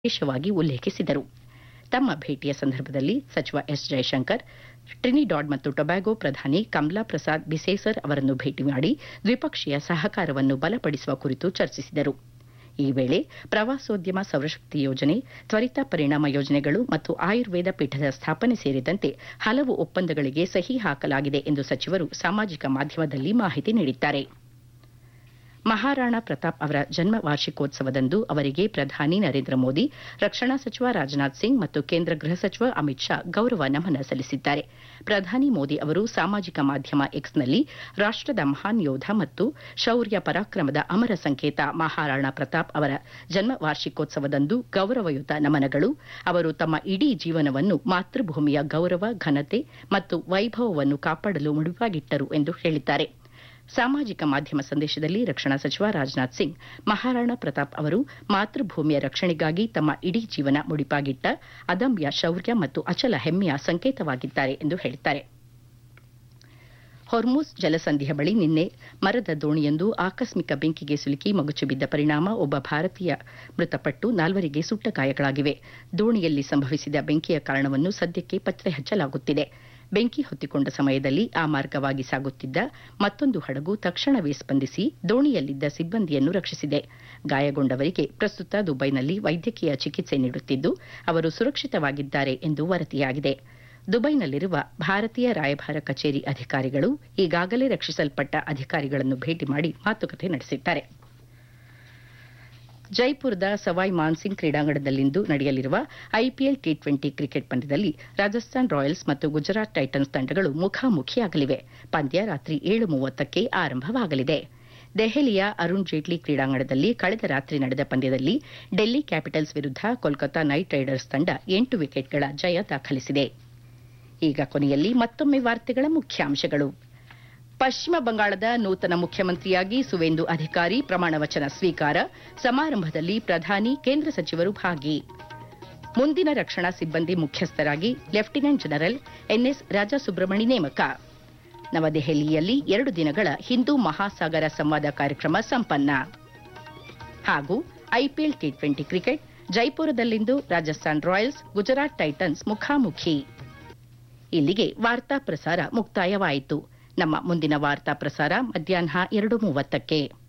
ವಿಶೇಷವಾಗಿ ಉಲ್ಲೇಖಿಸಿದರು ತಮ್ಮ ಭೇಟಿಯ ಸಂದರ್ಭದಲ್ಲಿ ಸಚಿವ ಎಸ್ ಜಯಶಂಕರ್ ಟ್ರಿನಿಡಾಡ್ ಮತ್ತು ಟೊಬ್ಯಾಗೊ ಪ್ರಧಾನಿ ಕಮಲಾ ಪ್ರಸಾದ್ ಬಿಸೇಸರ್ ಅವರನ್ನು ಭೇಟಿ ಮಾಡಿ ದ್ವಿಪಕ್ಷೀಯ ಸಹಕಾರವನ್ನು ಬಲಪಡಿಸುವ ಕುರಿತು ಚರ್ಚಿಸಿದರು ಈ ವೇಳೆ ಪ್ರವಾಸೋದ್ಯಮ ಸೌರಶಕ್ತಿ ಯೋಜನೆ ತ್ವರಿತ ಪರಿಣಾಮ ಯೋಜನೆಗಳು ಮತ್ತು ಆಯುರ್ವೇದ ಪೀಠದ ಸ್ಥಾಪನೆ ಸೇರಿದಂತೆ ಹಲವು ಒಪ್ಪಂದಗಳಿಗೆ ಸಹಿ ಹಾಕಲಾಗಿದೆ ಎಂದು ಸಚಿವರು ಸಾಮಾಜಿಕ ಮಾಧ್ಯಮದಲ್ಲಿ ಮಾಹಿತಿ ನೀಡಿದ್ದಾರೆ ಮಹಾರಾಣಾ ಪ್ರತಾಪ್ ಅವರ ಜನ್ಮ ವಾರ್ಷಿಕೋತ್ಸವದಂದು ಅವರಿಗೆ ಪ್ರಧಾನಿ ನರೇಂದ್ರ ಮೋದಿ ರಕ್ಷಣಾ ಸಚಿವ ರಾಜನಾಥ್ ಸಿಂಗ್ ಮತ್ತು ಕೇಂದ್ರ ಗೃಹ ಸಚಿವ ಅಮಿತ್ ಶಾ ಗೌರವ ನಮನ ಸಲ್ಲಿಸಿದ್ದಾರೆ ಪ್ರಧಾನಿ ಮೋದಿ ಅವರು ಸಾಮಾಜಿಕ ಮಾಧ್ಯಮ ಎಕ್ಸ್ನಲ್ಲಿ ರಾಷ್ಟದ ಮಹಾನ್ ಯೋಧ ಮತ್ತು ಶೌರ್ಯ ಪರಾಕ್ರಮದ ಅಮರ ಸಂಕೇತ ಮಹಾರಾಣಾ ಪ್ರತಾಪ್ ಅವರ ಜನ್ಮ ವಾರ್ಷಿಕೋತ್ಸವದಂದು ಗೌರವಯುತ ನಮನಗಳು ಅವರು ತಮ್ಮ ಇಡೀ ಜೀವನವನ್ನು ಮಾತೃಭೂಮಿಯ ಗೌರವ ಘನತೆ ಮತ್ತು ವೈಭವವನ್ನು ಕಾಪಾಡಲು ಮುಡಿಪಾಗಿಟ್ಟರು ಎಂದು ಹೇಳಿದ್ದಾರೆ ಸಾಮಾಜಿಕ ಮಾಧ್ಯಮ ಸಂದೇಶದಲ್ಲಿ ರಕ್ಷಣಾ ಸಚಿವ ರಾಜನಾಥ್ ಸಿಂಗ್ ಮಹಾರಾಣಾ ಪ್ರತಾಪ್ ಅವರು ಮಾತೃಭೂಮಿಯ ರಕ್ಷಣೆಗಾಗಿ ತಮ್ಮ ಇಡೀ ಜೀವನ ಮುಡಿಪಾಗಿಟ್ಟ ಅದಮ್ಯ ಶೌರ್ಯ ಮತ್ತು ಅಚಲ ಹೆಮ್ಮೆಯ ಸಂಕೇತವಾಗಿದ್ದಾರೆ ಎಂದು ಹೇಳಿದ್ದಾರೆ ಹೊರ್ಮುಸ್ ಜಲಸಂಧಿಯ ಬಳಿ ನಿನ್ನೆ ಮರದ ದೋಣಿಯೊಂದು ಆಕಸ್ಮಿಕ ಬೆಂಕಿಗೆ ಸಿಲುಕಿ ಮಗುಚಿ ಬಿದ್ದ ಪರಿಣಾಮ ಒಬ್ಬ ಭಾರತೀಯ ಮೃತಪಟ್ಟು ನಾಲ್ವರಿಗೆ ಸುಟ್ಟ ಗಾಯಗಳಾಗಿವೆ ದೋಣಿಯಲ್ಲಿ ಸಂಭವಿಸಿದ ಬೆಂಕಿಯ ಕಾರಣವನ್ನು ಸದ್ಯಕ್ಕೆ ಪತ್ತೆ ಹಚ್ಚಲಾಗುತ್ತಿದೆ ಬೆಂಕಿ ಹೊತ್ತಿಕೊಂಡ ಸಮಯದಲ್ಲಿ ಆ ಮಾರ್ಗವಾಗಿ ಸಾಗುತ್ತಿದ್ದ ಮತ್ತೊಂದು ಹಡಗು ತಕ್ಷಣವೇ ಸ್ಪಂದಿಸಿ ದೋಣಿಯಲ್ಲಿದ್ದ ಸಿಬ್ಬಂದಿಯನ್ನು ರಕ್ಷಿಸಿದೆ ಗಾಯಗೊಂಡವರಿಗೆ ಪ್ರಸ್ತುತ ದುಬೈನಲ್ಲಿ ವೈದ್ಯಕೀಯ ಚಿಕಿತ್ಸೆ ನೀಡುತ್ತಿದ್ದು ಅವರು ಸುರಕ್ಷಿತವಾಗಿದ್ದಾರೆ ಎಂದು ವರದಿಯಾಗಿದೆ ದುಬೈನಲ್ಲಿರುವ ಭಾರತೀಯ ರಾಯಭಾರ ಕಚೇರಿ ಅಧಿಕಾರಿಗಳು ಈಗಾಗಲೇ ರಕ್ಷಿಸಲ್ಪಟ್ಟ ಅಧಿಕಾರಿಗಳನ್ನು ಭೇಟಿ ಮಾಡಿ ಮಾತುಕತೆ ನಡೆಸಿದ್ದಾರೆ ಜೈಪುರದ ಸವಾಯ್ ಮಾನ್ಸಿಂಗ್ ಕ್ರೀಡಾಂಗಣದಲ್ಲಿಂದು ನಡೆಯಲಿರುವ ಐಪಿಎಲ್ ಟಿ ಟ್ವೆಂಟಿ ಕ್ರಿಕೆಟ್ ಪಂದ್ಯದಲ್ಲಿ ರಾಜಸ್ಥಾನ್ ರಾಯಲ್ಸ್ ಮತ್ತು ಗುಜರಾತ್ ಟೈಟನ್ಸ್ ತಂಡಗಳು ಮುಖಾಮುಖಿಯಾಗಲಿವೆ ಪಂದ್ಯ ರಾತ್ರಿ ಏಳು ಮೂವತ್ತಕ್ಕೆ ಆರಂಭವಾಗಲಿದೆ ದೆಹಲಿಯ ಅರುಣ್ ಜೇಟ್ಲಿ ಕ್ರೀಡಾಂಗಣದಲ್ಲಿ ಕಳೆದ ರಾತ್ರಿ ನಡೆದ ಪಂದ್ಯದಲ್ಲಿ ಡೆಲ್ಲಿ ಕ್ಯಾಪಿಟಲ್ಸ್ ವಿರುದ್ಧ ಕೋಲ್ಕತಾ ನೈಟ್ ರೈಡರ್ಸ್ ತಂಡ ಎಂಟು ವಿಕೆಟ್ಗಳ ಜಯ ದಾಖಲಿಸಿದೆ ಈಗ ಕೊನೆಯಲ್ಲಿ ಮತ್ತೊಮ್ಮೆ ವಾರ್ತೆಗಳ ಮುಖ್ಯಾಂಶಗಳು ಪಶ್ಚಿಮ ಬಂಗಾಳದ ನೂತನ ಮುಖ್ಯಮಂತ್ರಿಯಾಗಿ ಸುವೇಂದು ಅಧಿಕಾರಿ ಪ್ರಮಾಣ ವಚನ ಸ್ವೀಕಾರ ಸಮಾರಂಭದಲ್ಲಿ ಪ್ರಧಾನಿ ಕೇಂದ್ರ ಸಚಿವರು ಭಾಗಿ ಮುಂದಿನ ರಕ್ಷಣಾ ಸಿಬ್ಬಂದಿ ಮುಖ್ಯಸ್ಥರಾಗಿ ಲೆಫ್ಟಿನೆಂಟ್ ಜನರಲ್ ಎನ್ಎಸ್ ರಾಜಾಸುಬ್ರಹ್ಮಣಿ ನೇಮಕ ನವದೆಹಲಿಯಲ್ಲಿ ಎರಡು ದಿನಗಳ ಹಿಂದೂ ಮಹಾಸಾಗರ ಸಂವಾದ ಕಾರ್ಯಕ್ರಮ ಸಂಪನ್ನ ಹಾಗೂ ಐಪಿಎಲ್ ಟಿ ಟ್ವೆಂಟಿ ಕ್ರಿಕೆಟ್ ಜೈಪುರದಲ್ಲಿಂದು ರಾಜಸ್ಥಾನ್ ರಾಯಲ್ಸ್ ಗುಜರಾತ್ ಟೈಟನ್ಸ್ ಮುಖಾಮುಖಿ ಇಲ್ಲಿಗೆ ವಾರ್ತಾ ಪ್ರಸಾರ ಮುಕ್ತಾಯವಾಯಿತು ನಮ್ಮ ಮುಂದಿನ ವಾರ್ತಾ ಪ್ರಸಾರ ಮಧ್ಯಾಹ್ನ ಎರಡು ಮೂವತ್ತಕ್ಕೆ